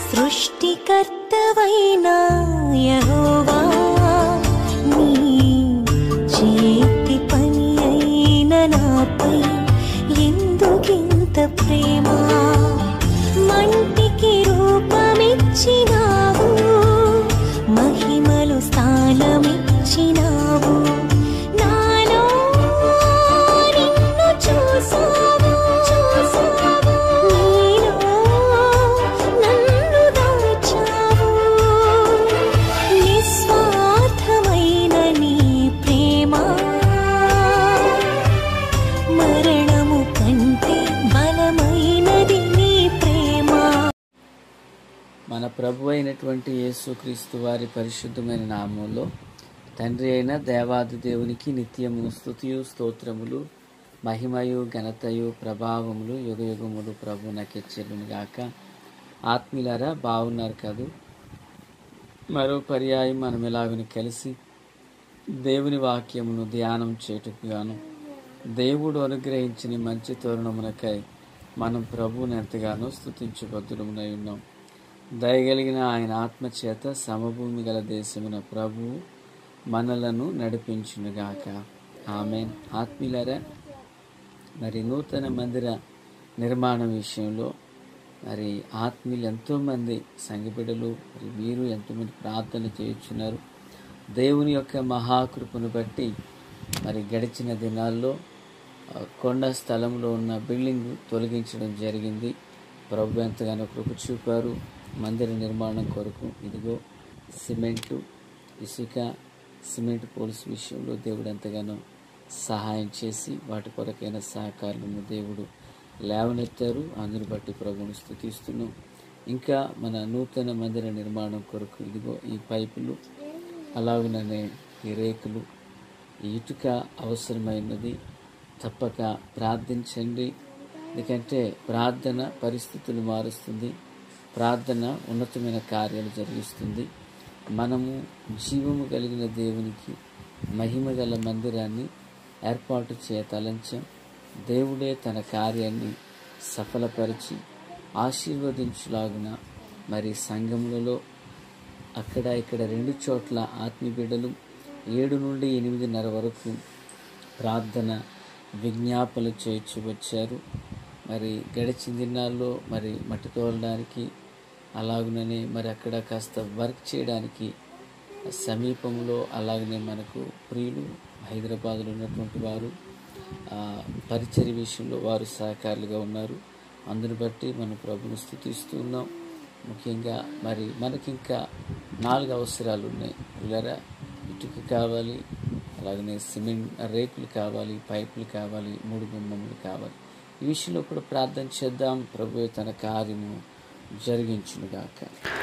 సృష్టికర్తవైన యెహోవా నీ చేతి పని అయిన నాపై ఎందుకింత ప్రేమ మంటికి రూపమిచ్చినావు మహిమలు స్థానమిచ్చినావు నాలో నిన్ను చూసావు చూసావు నీలో నన్ను దాచావు నిస్వార్థమైన నీ ప్రేమ మరణము కంటే బలమైనది నీ ప్రేమ మన ప్రభు అయినటువంటి యేసుక్రీస్తు వారి పరిశుద్ధమైన నామంలో తండ్రి అయిన దేవాది దేవునికి నిత్యము స్తుతియు స్తోత్రములు మహిమయు ఘనతయు ప్రభావములు యుగయుగములు ప్రభు నకెచ్చెలును గాక ఆత్మీయులారా బాగున్నారు కదూ మరో పర్యాయం మనం ఇలాగని కలిసి దేవుని వాక్యమును ధ్యానం చేటుకు గాను దేవుడు అనుగ్రహించిన మంచి తరుణమునకై మనం ప్రభువుని ఎంతగానో స్థుతించబద్దులమునై ఉన్నాం దయగలిగిన ఆయన ఆత్మచేత సమభూమి గల దేశమున ప్రభువు మనలను నడిపించునుగాక ఆమె ఆత్మీయులారా మరి నూతన మందిర నిర్మాణం విషయంలో మరి ఆత్మీయులు ఎంతోమంది సంఘబిడ్డలు మరి మీరు ఎంతోమంది ప్రార్థన చేయుచున్నారు దేవుని యొక్క మహాకృపను బట్టి మరి గడిచిన దినాల్లో ఆ, కొండ స్థలంలో ఉన్న బిల్డింగ్ తొలగించడం జరిగింది ప్రభు ఎంతగానో కృప చూపారు మందిర నిర్మాణం కొరకు ఇదిగో సిమెంటు ఇసుక సిమెంట్ పోల్స్ విషయంలో దేవుడు ఎంతగానో సహాయం చేసి వాటి కొరకైన సహకారాలను దేవుడు లేవనెత్తారు అందుని బట్టి ప్రభువును స్థుతిస్తున్నాం ఇంకా మన నూతన మందిర నిర్మాణం కొరకు ఇదిగో ఈ పైపులు అలాగుననే ఈ రేకులు ఈ ఇటుక అవసరమైనది తప్పక ప్రార్థించండి ఎందుకంటే ప్రార్థన పరిస్థితులు మారుస్తుంది ప్రార్థన ఉన్నతమైన కార్యాలు జరిగిస్తుంది మనము జీవము కలిగిన దేవునికి మహిమ గల మందిరాన్ని ఏర్పాటు చేయ తలంచాం దేవుడే తన కార్యాన్ని సఫలపరిచి ఆశీర్వదించులాగున మరి సంఘములలో అక్కడ ఇక్కడ రెండు చోట్ల ఆత్మీయ బిడ్డలు ఏడు నుండి ఎనిమిదిన్నర వరకు ప్రార్థన విజ్ఞాపనలు చేయించి వచ్చారు మరి గడిచిన దినాల్లో మరి మట్టి తోలడానికి అలాగనే మరి అక్కడ కాస్త వర్క్ చేయడానికి సమీపంలో అలాగనే మనకు ప్రియులు హైదరాబాద్లో ఉన్నటువంటి వారు ఆ, పరిచర్య విషయంలో వారు సహకారులుగా ఉన్నారు అందుని బట్టి మన ప్రభుని స్థుతిస్తూ ఉన్నాం ముఖ్యంగా మరి మనకింకా నాలుగు అవసరాలు ఉన్నాయి పిల్లరా ఇటుక కావాలి అలాగనే సిమెంట్ రేకులు కావాలి పైపులు కావాలి మూడు గుమ్మములు కావాలి ఈ విషయంలో కూడా ప్రార్థన చేద్దాం ప్రభు తన కార్యము జరిగించునుగాక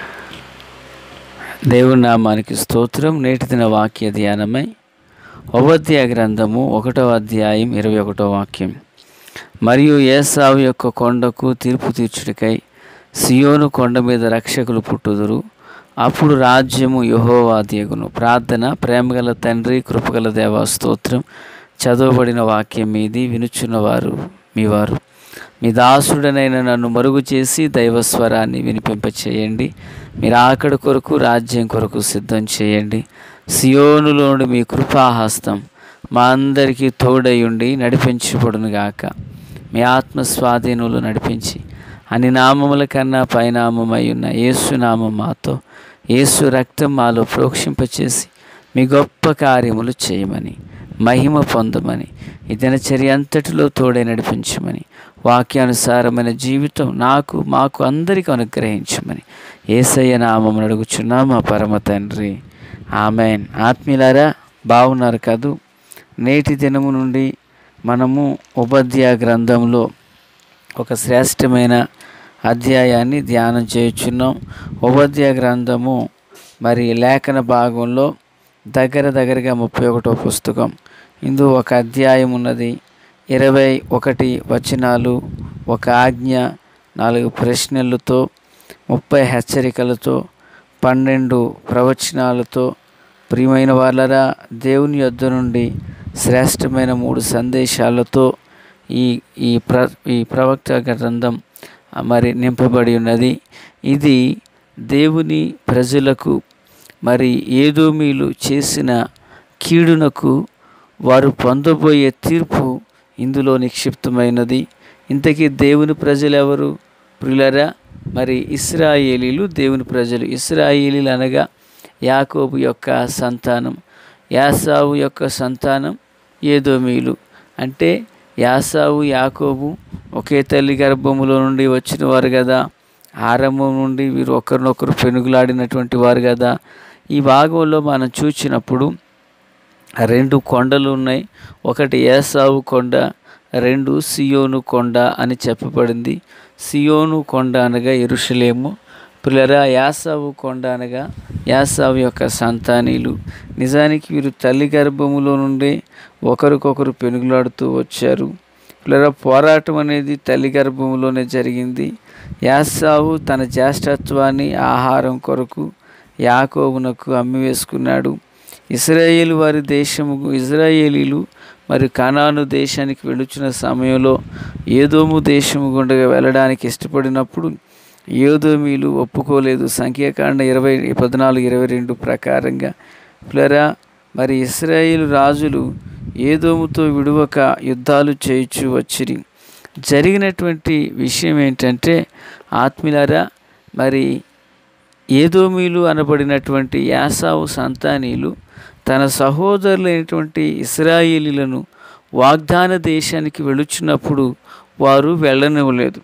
దేవుని నామానికి స్తోత్రం నేటి దిన వాక్య ధ్యానమై ఉపధ్యాయ గ్రంథము ఒకటవ అధ్యాయం ఇరవై ఒకటో వాక్యం మరియు ఏసావు యొక్క కొండకు తీర్పు తీర్చుడికై సియోను కొండ మీద రక్షకులు పుట్టుదురు అప్పుడు రాజ్యము యహోవాదియగును ప్రార్థన ప్రేమగల తండ్రి కృపగల దేవా స్తోత్రం చదవబడిన వాక్యం మీది వినుచున్నవారు మీవారు మీ దాసుడనైన నన్ను మరుగు చేసి దైవస్వరాన్ని వినిపింపచేయండి మీరు ఆకడి కొరకు రాజ్యం కొరకు సిద్ధం చేయండి సియోనులోని మీ కృపాహస్తం మా అందరికీ తోడయుండి నడిపించబడునుగాక మీ ఆత్మ స్వాధీనంలో నడిపించి అన్ని నామముల కన్నా పైనామమై ఉన్న యేసు నామం మాతో యేసు రక్తం మాలో ప్రోక్షింపచేసి మీ గొప్ప కార్యములు చేయమని మహిమ పొందమని ఈ దినచర్య అంతటిలో తోడే నడిపించమని వాక్యానుసారమైన జీవితం నాకు మాకు అందరికీ అనుగ్రహించమని ఏసయ్య నామం అడుగుచున్నా మా పరమ తండ్రి ఆమెన్ ఆత్మీయులారా బాగున్నారు కదూ నేటి దినము నుండి మనము ఉపాధ్యాయ గ్రంథంలో ఒక శ్రేష్టమైన అధ్యాయాన్ని ధ్యానం చేయుచున్నాం ఉపాధ్యాయ గ్రంథము మరి లేఖన భాగంలో దగ్గర దగ్గరగా ముప్పై ఒకటో పుస్తకం ఇందు ఒక అధ్యాయం ఉన్నది ఇరవై ఒకటి వచనాలు ఒక ఆజ్ఞ నాలుగు ప్రశ్నలతో ముప్పై హెచ్చరికలతో పన్నెండు ప్రవచనాలతో ప్రియమైన వాళ్ళరా దేవుని యొద్ద నుండి శ్రేష్టమైన మూడు సందేశాలతో ఈ ఈ ప్ర ఈ ప్రవక్త గ్రంథం ఆ, మరి నింపబడి ఉన్నది ఇది దేవుని ప్రజలకు మరి ఏదోమీలు చేసిన కీడునకు వారు పొందబోయే తీర్పు ఇందులో నిక్షిప్తమైనది ఇంతకీ దేవుని ప్రజలు ఎవరు ప్రియులరా మరి ఇస్రాయేలీలు దేవుని ప్రజలు ఇస్రాయేలీలు అనగా యాకోబు యొక్క సంతానం యాసావు యొక్క సంతానం ఏదోమీలు అంటే యాసావు యాకోబు ఒకే తల్లి గర్భములో నుండి వచ్చిన వారు కదా ఆరంభం నుండి వీరు ఒకరినొకరు పెనుగులాడినటువంటి వారు కదా ఈ భాగంలో మనం చూసినప్పుడు రెండు కొండలు ఉన్నాయి ఒకటి ఏసావు కొండ రెండు సియోను కొండ అని చెప్పబడింది సియోను కొండ అనగా ఎరుషలేము పిల్లరా యాసావు కొండ అనగా యాసావు యొక్క సంతానీలు నిజానికి వీరు తల్లి గర్భములో నుండి ఒకరికొకరు పెనుగులాడుతూ వచ్చారు పిల్లరా పోరాటం అనేది తల్లి గర్భంలోనే జరిగింది యాసావు తన జ్యేష్ఠత్వాన్ని ఆహారం కొరకు యాకోబునకు అమ్మివేసుకున్నాడు ఇస్రాయేలు వారి దేశము ఇజ్రాయేలీలు మరి కనాను దేశానికి వెళుచున్న సమయంలో ఏదోము దేశము గుండా వెళ్ళడానికి ఇష్టపడినప్పుడు ఏదోమీలు ఒప్పుకోలేదు సంఖ్యాకాండ ఇరవై పద్నాలుగు ఇరవై రెండు ప్రకారంగా ప్లరా మరి ఇస్రాయేలు రాజులు ఏదోముతో విడువక యుద్ధాలు చేయుచు వచ్చిరి జరిగినటువంటి విషయం ఏంటంటే ఆత్మీయులారా మరి ఏదోమీలు అనబడినటువంటి యాసావు సంతానీలు తన సహోదరులైనటువంటి ఇస్రాయేలీలను వాగ్దాన దేశానికి వెళుచున్నప్పుడు వారు వెళ్ళనివ్వలేదు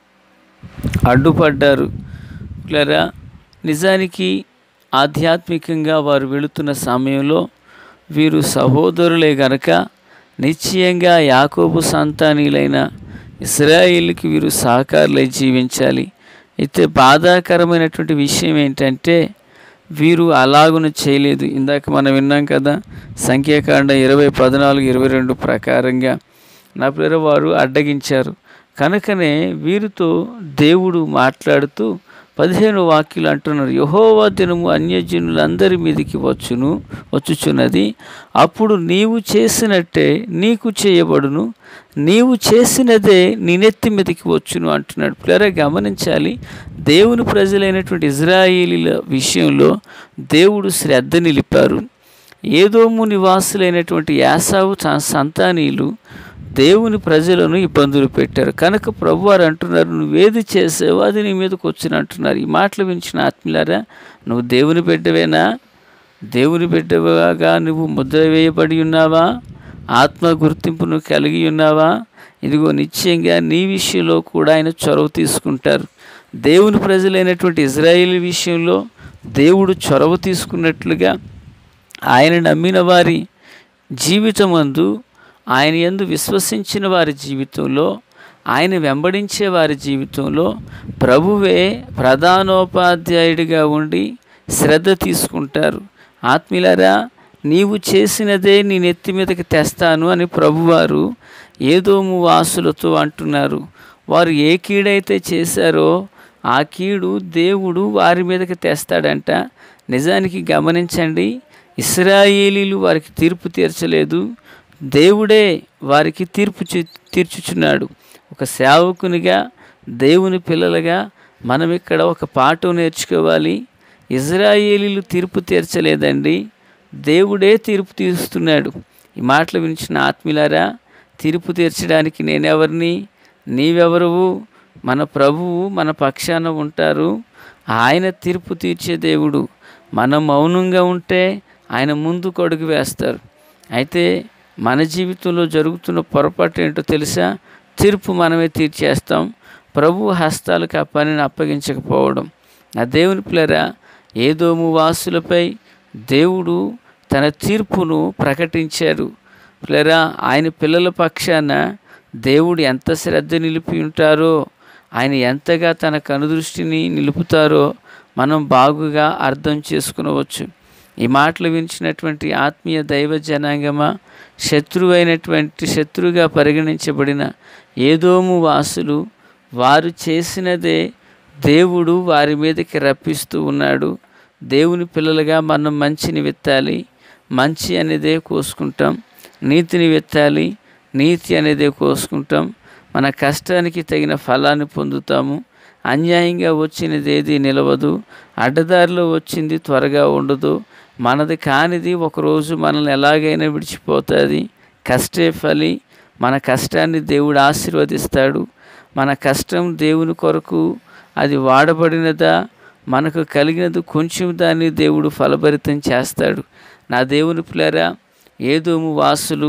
అడ్డుపడ్డారు లేరా నిజానికి ఆధ్యాత్మికంగా వారు వెళుతున్న సమయంలో వీరు సహోదరులే గనక నిశ్చయంగా యాకోబు సంతానీలైన ఇస్రాయిల్కి వీరు సహకారులై జీవించాలి అయితే బాధాకరమైనటువంటి విషయం ఏంటంటే వీరు అలాగున చేయలేదు ఇందాక మనం విన్నాం కదా సంఖ్యాకాండ ఇరవై పద్నాలుగు ఇరవై రెండు ప్రకారంగా నా పిల్లల వారు అడ్డగించారు కనుకనే వీరితో దేవుడు మాట్లాడుతూ పదిహేను వాక్యులు అంటున్నారు యహోవా దినము అన్యజనులందరి మీదికి వచ్చును వచ్చుచున్నది అప్పుడు నీవు చేసినట్టే నీకు చేయబడును నీవు చేసినదే నీ నెత్తి మీదకి వచ్చును అంటున్నాడు పిల్లరా గమనించాలి దేవుని ప్రజలైనటువంటి ఇజ్రాయేలీల విషయంలో దేవుడు శ్రద్ధ నిలిపారు ఏదోము నివాసులైనటువంటి యాసావు తన సంతానీలు దేవుని ప్రజలను ఇబ్బందులు పెట్టారు కనుక ప్రభు వారు అంటున్నారు నువ్వేది చేసావో అది నీ మీదకి వచ్చిన అంటున్నారు ఈ మాటలు వించిన ఆత్మీయులారా నువ్వు దేవుని బిడ్డవేనా దేవుని బిడ్డగా నువ్వు ముద్ర వేయబడి ఉన్నావా ఆత్మ గుర్తింపును కలిగి ఉన్నావా ఇదిగో నిశ్చయంగా నీ విషయంలో కూడా ఆయన చొరవ తీసుకుంటారు దేవుని ప్రజలైనటువంటి ఇజ్రాయేల్ విషయంలో దేవుడు చొరవ తీసుకున్నట్లుగా ఆయన నమ్మిన వారి జీవితమందు ఆయన యందు విశ్వసించిన వారి జీవితంలో ఆయన వెంబడించే వారి జీవితంలో ప్రభువే ప్రధానోపాధ్యాయుడిగా ఉండి శ్రద్ధ తీసుకుంటారు ఆత్మీయులారా నీవు చేసినదే నీ నెత్తి మీదకి తెస్తాను అని ప్రభువారు ఏదోము వాసులతో అంటున్నారు వారు ఏ కీడైతే చేశారో ఆ కీడు దేవుడు వారి మీదకి తెస్తాడంట నిజానికి గమనించండి ఇస్రాయేలీలు వారికి తీర్పు తీర్చలేదు దేవుడే వారికి తీర్పు చూ- తీర్చుచున్నాడు ఒక సేవకునిగా దేవుని పిల్లలుగా మనం ఇక్కడ ఒక పాఠం నేర్చుకోవాలి ఇజ్రాయేలీలు తీర్పు తీర్చలేదండి దేవుడే తీర్పు తీరుస్తున్నాడు ఈ మాటలు వినిచిన ఆత్మీయులారా తీర్పు తీర్చడానికి నేనెవరిని నీవెవరువు మన ప్రభువు మన పక్షాన ఉంటారు ఆయన తీర్పు తీర్చే దేవుడు మనం మౌనంగా ఉంటే ఆయన ముందు కొడుకు వేస్తారు అయితే మన జీవితంలో జరుగుతున్న పొరపాటు ఏంటో తెలుసా తీర్పు మనమే తీర్చేస్తాం ప్రభు హస్తాలకు ఆ పనిని అప్పగించకపోవడం నా దేవుని పిల్లరా ఏదోము వాసులపై దేవుడు తన తీర్పును ప్రకటించారు పిల్లరా ఆయన పిల్లల పక్షాన దేవుడు ఎంత శ్రద్ధ నిలిపి ఉంటారో ఆయన ఎంతగా తన కనుదృష్టిని నిలుపుతారో మనం బాగుగా అర్థం చేసుకునవచ్చు ఈ మాటలు వినిచినటువంటి ఆత్మీయ దైవ జనాంగమా శత్రువైనటువంటి శత్రువుగా పరిగణించబడిన ఏదోము వాసులు వారు చేసినదే దేవుడు వారి మీదకి రప్పిస్తూ ఉన్నాడు దేవుని పిల్లలుగా మనం మంచిని విత్తాలి మంచి అనేదే కోసుకుంటాం నీతిని విత్తాలి నీతి అనేదే కోసుకుంటాం మన కష్టానికి తగిన ఫలాన్ని పొందుతాము అన్యాయంగా వచ్చినది ఏది నిలవదు అడ్డదారిలో వచ్చింది త్వరగా ఉండదు మనది కానిది ఒకరోజు మనల్ని ఎలాగైనా విడిచిపోతుంది కష్టే ఫలి మన కష్టాన్ని దేవుడు ఆశీర్వదిస్తాడు మన కష్టం దేవుని కొరకు అది వాడబడినదా మనకు కలిగినది కొంచెం దాన్ని దేవుడు ఫలభరితం చేస్తాడు నా దేవుని పిల్లరా ఏదోము వాసులు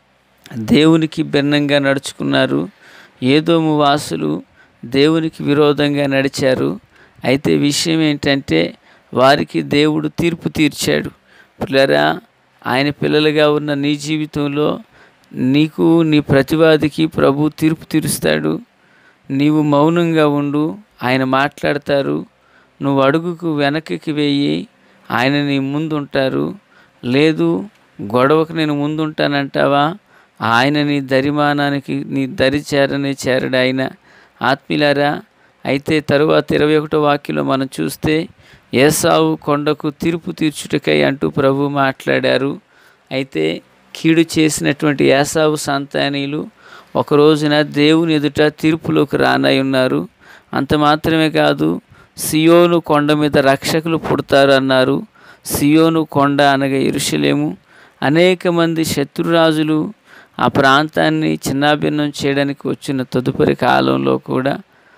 దేవునికి భిన్నంగా నడుచుకున్నారు ఏదోము వాసులు దేవునికి విరోధంగా నడిచారు అయితే విషయం ఏంటంటే వారికి దేవుడు తీర్పు తీర్చాడు పిల్లరా ఆయన పిల్లలుగా ఉన్న నీ జీవితంలో నీకు నీ ప్రతివాదికి ప్రభు తీర్పు తీరుస్తాడు నీవు మౌనంగా ఉండు ఆయన మాట్లాడతారు నువ్వు అడుగుకు వెనక్కి వేయి ఆయన నీ ముందు ఉంటారు లేదు గొడవకు నేను ముందుంటానంటావా ఆయన నీ దరిమానానికి నీ దరి చేరనే చేరడు ఆయన ఆత్మీలారా అయితే తరువాత ఇరవై ఒకటో వాక్యంలో మనం చూస్తే ఏసావు కొండకు తీర్పు తీర్చుటకై అంటూ ప్రభు మాట్లాడారు అయితే కీడు చేసినటువంటి ఏసావు సంతానీయులు ఒక రోజున దేవుని ఎదుట తీర్పులోకి రానై ఉన్నారు అంత మాత్రమే కాదు సియోను కొండ మీద రక్షకులు పుడతారు అన్నారు సియోను కొండ అనగా ఇరుషలేము అనేక మంది శత్రురాజులు ఆ ప్రాంతాన్ని చిన్నాభిన్నం చేయడానికి వచ్చిన తదుపరి కాలంలో కూడా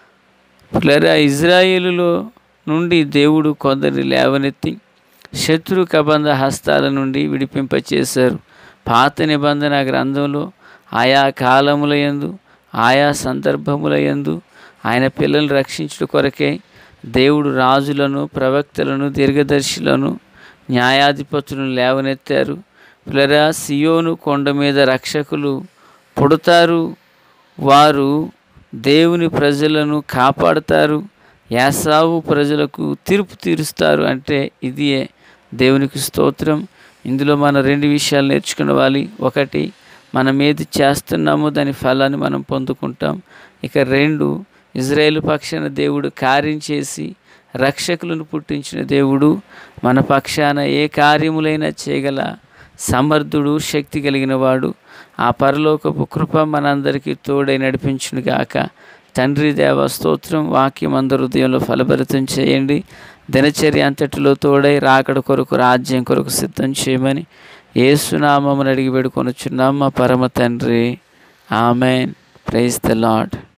పిల్లరా ఇజ్రాయేలులో నుండి దేవుడు కొందరిని లేవనెత్తి శత్రు కబంధ హస్తాల నుండి విడిపింపచేశారు పాత నిబంధన గ్రంథంలో ఆయా కాలముల యందు ఆయా సందర్భముల యందు ఆయన పిల్లల్ని రక్షించుట కొరకే దేవుడు రాజులను ప్రవక్తలను దీర్ఘదర్శులను న్యాయాధిపతులను లేవనెత్తారు పిల్లరా సియోను కొండ మీద రక్షకులు పుడతారు వారు దేవుని ప్రజలను కాపాడుతారు యాసావు ప్రజలకు తీర్పు తీరుస్తారు అంటే ఇదియే దేవునికి స్తోత్రం ఇందులో మనం రెండు విషయాలు నేర్చుకునేవాలి ఒకటి మనం ఏది చేస్తున్నామో దాని ఫలాన్ని మనం పొందుకుంటాం ఇక రెండు ఇజ్రాయేల్ పక్షాన దేవుడు కార్యం చేసి రక్షకులను పుట్టించిన దేవుడు మన పక్షాన ఏ కార్యములైనా చేయగల సమర్థుడు శక్తి కలిగిన వాడు ఆ పరలోకపు కృప మనందరికీ తోడై నడిపించును గాక తండ్రి దేవ స్తోత్రం వాక్యం అందరు హృదయంలో ఫలభరితం చేయండి దినచర్య అంతటిలో తోడై రాకడ కొరకు రాజ్యం కొరకు సిద్ధం చేయమని ఏసునామని అడిగి పెడుకొనుచున్నాం మా పరమ తండ్రి ఆమెన్ ప్రైజ్ ద లాడ్